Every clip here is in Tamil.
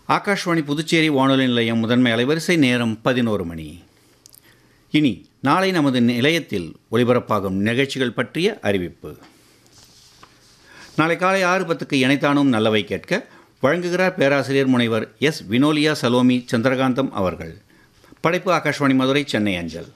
ஆகாஷ்வாணி புதுச்சேரி வானொலி நிலையம் முதன்மை அலைவரிசை நேரம் பதினோரு மணி இனி நாளை நமது நிலையத்தில் ஒலிபரப்பாகும் நிகழ்ச்சிகள் பற்றிய அறிவிப்பு நாளை காலை ஆறு பத்துக்கு இணைத்தானும் நல்லவை கேட்க வழங்குகிறார் பேராசிரியர் முனைவர் எஸ் வினோலியா சலோமி சந்திரகாந்தம் அவர்கள் படைப்பு ஆகாஷ்வாணி மதுரை சென்னை அஞ்சல்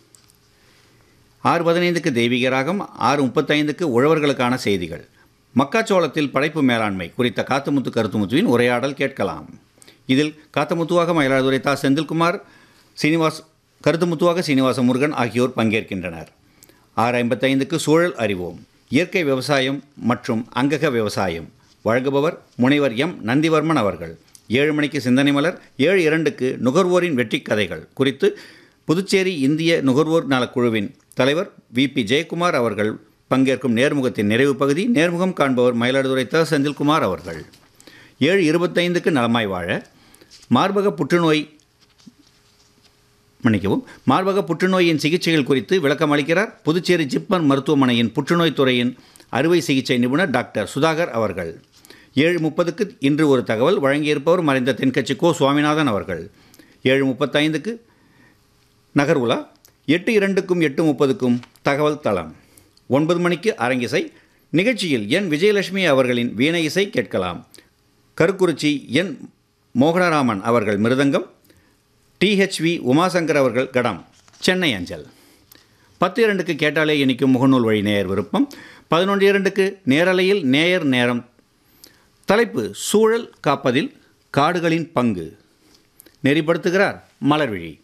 ஆறு பதினைந்துக்கு தெய்வீக ராகம் ஆறு முப்பத்தைந்துக்கு உழவர்களுக்கான செய்திகள் மக்காச்சோளத்தில் படைப்பு மேலாண்மை குறித்த காத்துமுத்து கருத்துமுத்துவின் உரையாடல் கேட்கலாம் இதில் காத்தமுத்துவாக மயிலாடுதுறை தா செந்தில்குமார் சீனிவாஸ் கருத்துமுத்துவாக சீனிவாச முருகன் ஆகியோர் பங்கேற்கின்றனர் ஆறு ஐம்பத்தைந்துக்கு சூழல் அறிவோம் இயற்கை விவசாயம் மற்றும் அங்கக விவசாயம் வழங்குபவர் முனைவர் எம் நந்திவர்மன் அவர்கள் ஏழு மணிக்கு சிந்தனை மலர் ஏழு இரண்டுக்கு நுகர்வோரின் வெற்றிக் கதைகள் குறித்து புதுச்சேரி இந்திய நுகர்வோர் நலக்குழுவின் தலைவர் வி பி ஜெயக்குமார் அவர்கள் பங்கேற்கும் நேர்முகத்தின் நிறைவு பகுதி நேர்முகம் காண்பவர் மயிலாடுதுறை த செந்தில்குமார் அவர்கள் ஏழு இருபத்தைந்துக்கு நலமாய் வாழ மார்பக புற்றுநோய் மன்னிக்கவும் மார்பக புற்றுநோயின் சிகிச்சைகள் குறித்து விளக்கம் அளிக்கிறார் புதுச்சேரி ஜிப்மர் மருத்துவமனையின் புற்றுநோய் துறையின் அறுவை சிகிச்சை நிபுணர் டாக்டர் சுதாகர் அவர்கள் ஏழு முப்பதுக்கு இன்று ஒரு தகவல் வழங்கியிருப்பவர் மறைந்த தென்கட்சி கோ சுவாமிநாதன் அவர்கள் ஏழு முப்பத்தைந்துக்கு நகர்வுலா எட்டு இரண்டுக்கும் எட்டு முப்பதுக்கும் தகவல் தளம் ஒன்பது மணிக்கு அரங்கிசை நிகழ்ச்சியில் என் விஜயலட்சுமி அவர்களின் வீணை இசை கேட்கலாம் கருக்குறிச்சி என் மோகனராமன் அவர்கள் மிருதங்கம் டிஹெச்வி உமாசங்கர் அவர்கள் கடம் சென்னை அஞ்சல் பத்து இரண்டுக்கு கேட்டாலே இனிக்கும் முகநூல் வழி நேயர் விருப்பம் பதினொன்று இரண்டுக்கு நேரலையில் நேயர் நேரம் தலைப்பு சூழல் காப்பதில் காடுகளின் பங்கு நெறிப்படுத்துகிறார் மலர்விழி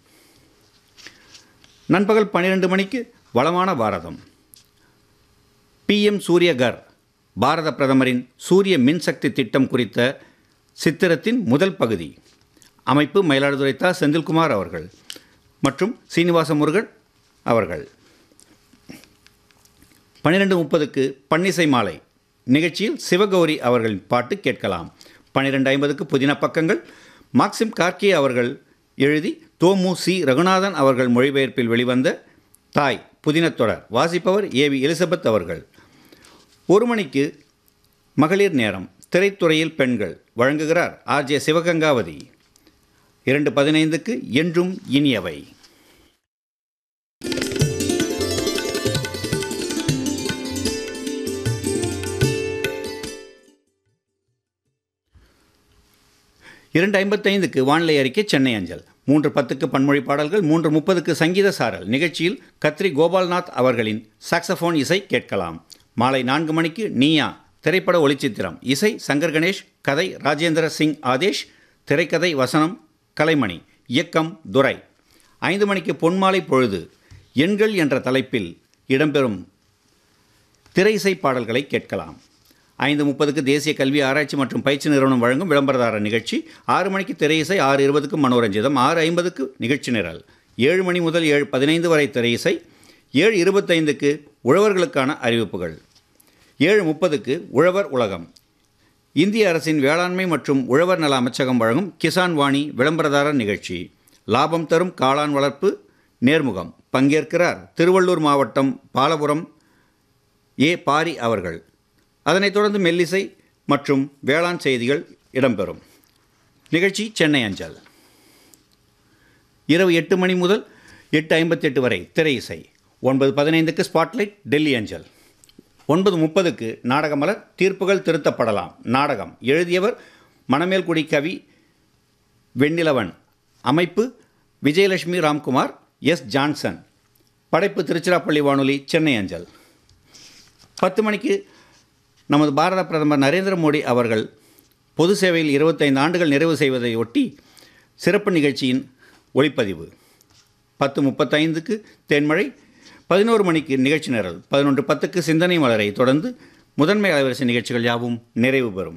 நண்பகல் பன்னிரெண்டு மணிக்கு வளமான பாரதம் பிஎம் சூரியகர் பாரத பிரதமரின் சூரிய மின்சக்தி திட்டம் குறித்த சித்திரத்தின் முதல் பகுதி அமைப்பு மயிலாடுதுறை தா செந்தில்குமார் அவர்கள் மற்றும் சீனிவாச முருகன் அவர்கள் பன்னிரெண்டு முப்பதுக்கு பன்னிசை மாலை நிகழ்ச்சியில் சிவகௌரி அவர்களின் பாட்டு கேட்கலாம் பன்னிரெண்டு ஐம்பதுக்கு புதின பக்கங்கள் மாக்சிம் கார்கே அவர்கள் எழுதி தோமு சி ரகுநாதன் அவர்கள் மொழிபெயர்ப்பில் வெளிவந்த தாய் புதினத்தொடர் வாசிப்பவர் ஏவி எலிசபெத் அவர்கள் ஒரு மணிக்கு மகளிர் நேரம் திரைத்துறையில் பெண்கள் வழங்குகிறார் ஆர் ஜே சிவகங்காவதி இரண்டு பதினைந்துக்கு என்றும் இனியவை இரண்டு ஐம்பத்தைந்துக்கு வானிலை அறிக்கை சென்னை அஞ்சல் மூன்று பத்துக்கு பன்மொழி பாடல்கள் மூன்று முப்பதுக்கு சங்கீத சாரல் நிகழ்ச்சியில் கத்ரி கோபால்நாத் அவர்களின் சாக்ஸபோன் இசை கேட்கலாம் மாலை நான்கு மணிக்கு நீயா திரைப்பட ஒளிச்சித்திரம் இசை சங்கர் கணேஷ் கதை ராஜேந்திர சிங் ஆதேஷ் திரைக்கதை வசனம் கலைமணி இயக்கம் துரை ஐந்து மணிக்கு பொன்மாலை பொழுது எண்கள் என்ற தலைப்பில் இடம்பெறும் திரை இசை பாடல்களை கேட்கலாம் ஐந்து முப்பதுக்கு தேசிய கல்வி ஆராய்ச்சி மற்றும் பயிற்சி நிறுவனம் வழங்கும் விளம்பரதார நிகழ்ச்சி ஆறு மணிக்கு திரை இசை ஆறு இருபதுக்கு மனோரஞ்சிதம் ஆறு ஐம்பதுக்கு நிகழ்ச்சி நிரல் ஏழு மணி முதல் ஏழு பதினைந்து வரை திரை இசை ஏழு இருபத்தைந்துக்கு உழவர்களுக்கான அறிவிப்புகள் ஏழு முப்பதுக்கு உழவர் உலகம் இந்திய அரசின் வேளாண்மை மற்றும் உழவர் நல அமைச்சகம் வழங்கும் கிசான் வாணி விளம்பரதாரர் நிகழ்ச்சி லாபம் தரும் காளான் வளர்ப்பு நேர்முகம் பங்கேற்கிறார் திருவள்ளூர் மாவட்டம் பாலபுரம் ஏ பாரி அவர்கள் அதனைத் தொடர்ந்து மெல்லிசை மற்றும் வேளாண் செய்திகள் இடம்பெறும் நிகழ்ச்சி சென்னை அஞ்சல் இரவு எட்டு மணி முதல் எட்டு ஐம்பத்தெட்டு வரை திரை இசை ஒன்பது பதினைந்துக்கு ஸ்பாட்லைட் டெல்லி அஞ்சல் ஒன்பது முப்பதுக்கு நாடகமலர் தீர்ப்புகள் திருத்தப்படலாம் நாடகம் எழுதியவர் மணமேல்குடி கவி வெண்ணிலவன் அமைப்பு விஜயலட்சுமி ராம்குமார் எஸ் ஜான்சன் படைப்பு திருச்சிராப்பள்ளி வானொலி சென்னை அஞ்சல் பத்து மணிக்கு நமது பாரத பிரதமர் நரேந்திர மோடி அவர்கள் பொது சேவையில் இருபத்தைந்து ஆண்டுகள் நிறைவு செய்வதை ஒட்டி சிறப்பு நிகழ்ச்சியின் ஒளிப்பதிவு பத்து முப்பத்தைந்துக்கு தென்மழை பதினோரு மணிக்கு நிகழ்ச்சி நிரல் பதினொன்று பத்துக்கு சிந்தனை மலரை தொடர்ந்து முதன்மை அலைவரிசை நிகழ்ச்சிகள் யாவும் நிறைவு பெறும்